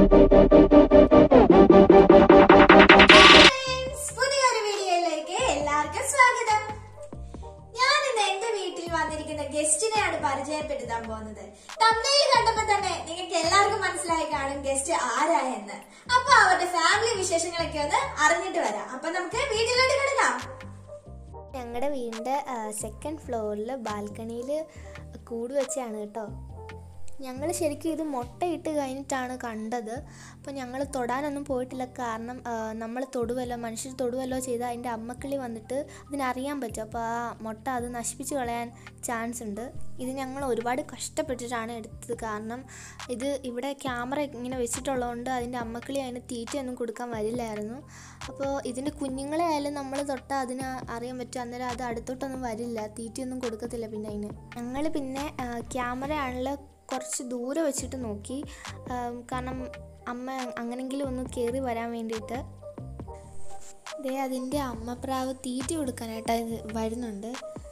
Friends, പുതിയൊരു വീഡിയോയിലേക്ക് എല്ലാവർക്കും സ്വാഗതം ഞാൻ ഇന്ന് എന്റെ വീട്ടിൽ വന്നിരിക്കുന്ന ഗസ്റ്റിനെയാണ് പരിചയപ്പെടുത്താൻ പോകുന്നത് തമ്മയിൽ കണ്ടപ്പോ തന്നെ നിങ്ങൾക്ക് എല്ലാവർക്കും മനസ്സിലായി കാണും ഗസ്റ്റ് ആരായെന്ന് അപ്പൊ അവരുടെ ഫാമിലി വിശേഷങ്ങളൊക്കെ ഒന്ന് അറിഞ്ഞിട്ട് വരാം അപ്പൊ നമുക്ക് വീട്ടിലോട്ട് കിടക്കാം ഞങ്ങളുടെ വീടിൻ്റെ സെക്കൻഡ് ഫ്ലോറിൽ ബാൽക്കണിയിൽ കൂട് വെച്ചാണ് കേട്ടോ ഞങ്ങൾ ശരിക്കും ഇത് മുട്ടയിട്ട് കഴിഞ്ഞിട്ടാണ് കണ്ടത് അപ്പോൾ ഞങ്ങൾ തൊടാനൊന്നും പോയിട്ടില്ല കാരണം നമ്മൾ തൊടുവല്ലോ മനുഷ്യർ തൊടുവല്ലോ ചെയ്താൽ അതിൻ്റെ അമ്മക്കിളി വന്നിട്ട് അതിനറിയാൻ പറ്റും അപ്പോൾ ആ മുട്ട അത് നശിപ്പിച്ച് കളയാൻ ചാൻസ് ഉണ്ട് ഇത് ഞങ്ങൾ ഒരുപാട് കഷ്ടപ്പെട്ടിട്ടാണ് എടുത്തത് കാരണം ഇത് ഇവിടെ ക്യാമറ ഇങ്ങനെ വെച്ചിട്ടുള്ളതുകൊണ്ട് അതിൻ്റെ അമ്മക്കിളി അതിന് തീറ്റയൊന്നും കൊടുക്കാൻ വരില്ലായിരുന്നു അപ്പോൾ ഇതിൻ്റെ കുഞ്ഞുങ്ങളെ ആയാലും നമ്മൾ തൊട്ടാൽ അതിന് അറിയാൻ പറ്റും അന്നേരം അത് അടുത്തോട്ടൊന്നും വരില്ല തീറ്റയൊന്നും കൊടുക്കത്തില്ല പിന്നെ അതിന് ഞങ്ങൾ പിന്നെ ക്യാമറ ആണല്ലോ കുറച്ച് ദൂരെ വെച്ചിട്ട് നോക്കി ആം, കാരണം അമ്മ അങ്ങനെങ്കിലും ഒന്ന് കയറി വരാൻ വേണ്ടിയിട്ട് ദേ അതിൻ്റെ അമ്മപ്രാവ് തീറ്റ കൊടുക്കാനായിട്ട് അത് വരുന്നുണ്ട്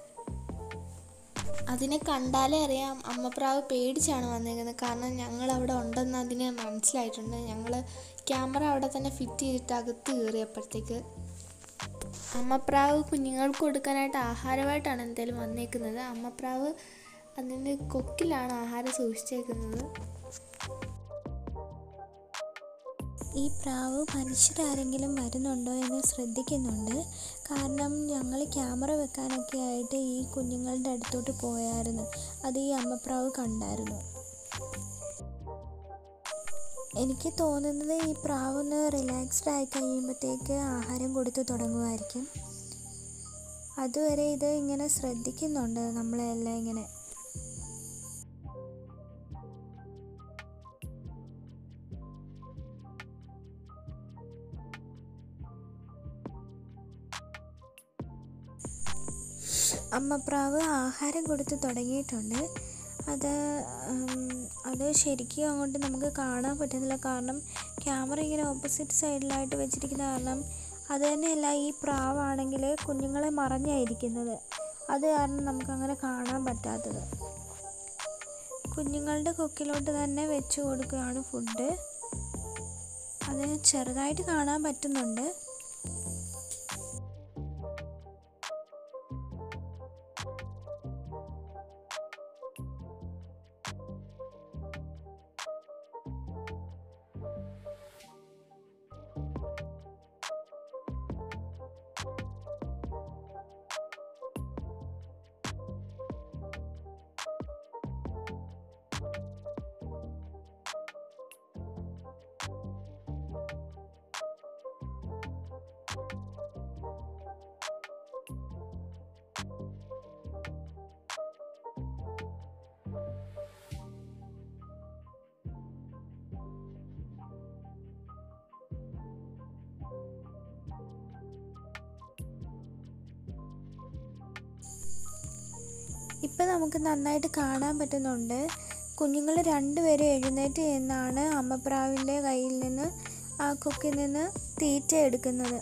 അതിനെ കണ്ടാലേ അറിയാം അമ്മപ്രാവ് പേടിച്ചാണ് വന്നേക്കുന്നത് കാരണം ഞങ്ങൾ അവിടെ ഉണ്ടെന്ന് അതിന് മനസ്സിലായിട്ടുണ്ട് ഞങ്ങൾ ക്യാമറ അവിടെ തന്നെ ഫിറ്റ് ചെയ്തിട്ട് അകത്ത് കയറിയപ്പോഴത്തേക്ക് അമ്മപ്രാവ് കുഞ്ഞുങ്ങൾക്ക് കൊടുക്കാനായിട്ട് ആഹാരമായിട്ടാണ് എന്തായാലും വന്നേക്കുന്നത് അമ്മപ്രാവ് അതിൻ്റെ കൊക്കിലാണ് ആഹാരം സൂക്ഷിച്ചേക്കുന്നത് ഈ പ്രാവ് മനുഷ്യരാരെങ്കിലും വരുന്നുണ്ടോ എന്ന് ശ്രദ്ധിക്കുന്നുണ്ട് കാരണം ഞങ്ങൾ ക്യാമറ വെക്കാനൊക്കെ ആയിട്ട് ഈ കുഞ്ഞുങ്ങളുടെ അടുത്തോട്ട് പോയായിരുന്നു അത് ഈ അമ്മപ്രാവ് കണ്ടായിരുന്നു എനിക്ക് തോന്നുന്നത് ഈ പ്രാവ് ഒന്ന് റിലാക്സ്ഡ് ആയി കഴിയുമ്പോഴത്തേക്ക് ആഹാരം കൊടുത്ത് തുടങ്ങുമായിരിക്കും അതുവരെ ഇത് ഇങ്ങനെ ശ്രദ്ധിക്കുന്നുണ്ട് നമ്മളെല്ലാം ഇങ്ങനെ അമ്മപ്രാവ് ആഹാരം കൊടുത്ത് തുടങ്ങിയിട്ടുണ്ട് അത് ഉം, അത് ശരിക്കും അങ്ങോട്ട് നമുക്ക് കാണാൻ പറ്റുന്നില്ല കാരണം ക്യാമറ ഇങ്ങനെ ഓപ്പോസിറ്റ് സൈഡിലായിട്ട് വെച്ചിരിക്കുന്ന കാരണം അത് തന്നെയല്ല ഈ പ്രാവാണെങ്കിൽ കുഞ്ഞുങ്ങളെ മറഞ്ഞായിരിക്കുന്നത് അത് കാരണം നമുക്കങ്ങനെ കാണാൻ പറ്റാത്തത് കുഞ്ഞുങ്ങളുടെ കൊക്കിലോട്ട് തന്നെ വെച്ച് കൊടുക്കുകയാണ് ഫുഡ് അത് ചെറുതായിട്ട് കാണാൻ പറ്റുന്നുണ്ട് ഇപ്പം നമുക്ക് നന്നായിട്ട് കാണാൻ പറ്റുന്നുണ്ട് കുഞ്ഞുങ്ങൾ രണ്ടുപേരും എഴുന്നേറ്റ് നിന്നാണ് അമ്മപ്രാവിൻ്റെ കയ്യിൽ നിന്ന് ആ കൊക്കിൽ നിന്ന് തീറ്റ എടുക്കുന്നത്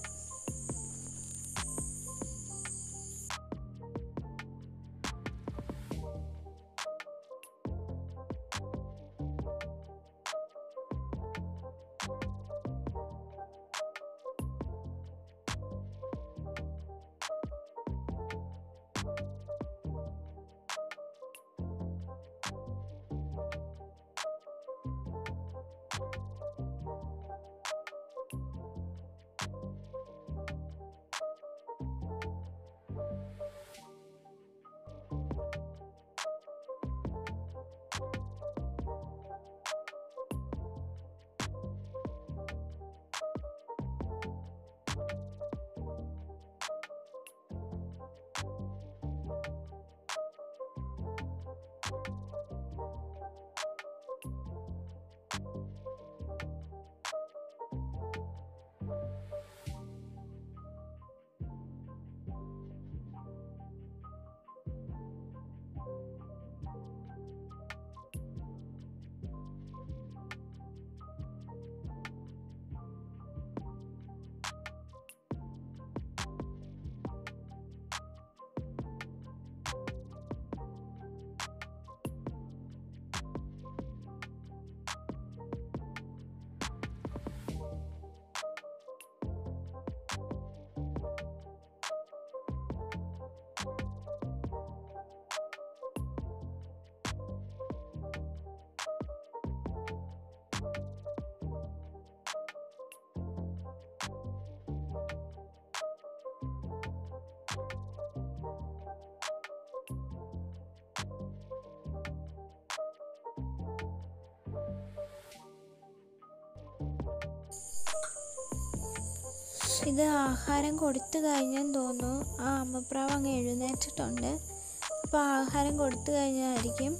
ഇത് ആഹാരം കൊടുത്തു കഴിഞ്ഞെന്ന് തോന്നുന്നു ആ അമ്മപ്രാവ് അങ്ങ് എഴുന്നേറ്റിട്ടുണ്ട് അപ്പോൾ ആഹാരം കൊടുത്തു കഴിഞ്ഞായിരിക്കും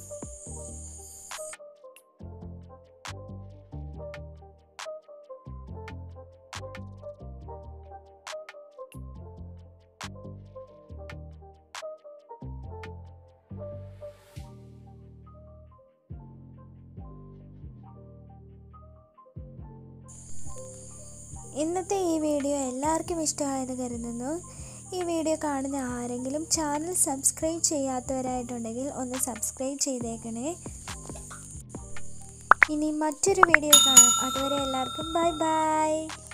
ഇന്നത്തെ ഈ വീഡിയോ എല്ലാവർക്കും ഇഷ്ടമായെന്ന് കരുതുന്നു ഈ വീഡിയോ കാണുന്ന ആരെങ്കിലും ചാനൽ സബ്സ്ക്രൈബ് ചെയ്യാത്തവരായിട്ടുണ്ടെങ്കിൽ ഒന്ന് സബ്സ്ക്രൈബ് ചെയ്തേക്കണേ ഇനി മറ്റൊരു വീഡിയോ കാണാം അതുവരെ എല്ലാവർക്കും ബൈ ബൈ